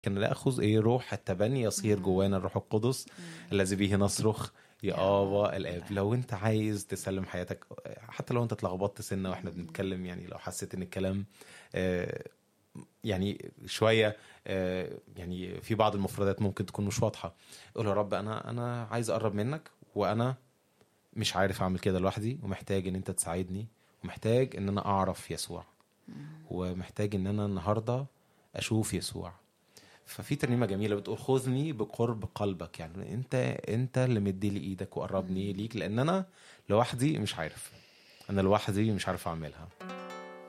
كان ناخذ ايه روح التبني يصير جوانا الروح القدس الذي به نصرخ يا ابا الاب لو انت عايز تسلم حياتك حتى لو انت اتلخبطت سنه واحنا بنتكلم يعني لو حسيت ان الكلام آه، يعني شويه آه، يعني في بعض المفردات ممكن تكون مش واضحه قول يا رب انا انا عايز اقرب منك وانا مش عارف اعمل كده لوحدي ومحتاج ان انت تساعدني ومحتاج ان انا اعرف يسوع ومحتاج ان انا النهارده اشوف يسوع ففي ترنيمه جميله بتقول خذني بقرب قلبك يعني انت انت اللي مدي لي ايدك وقربني ليك لان انا لوحدي مش عارف انا لوحدي مش عارف اعملها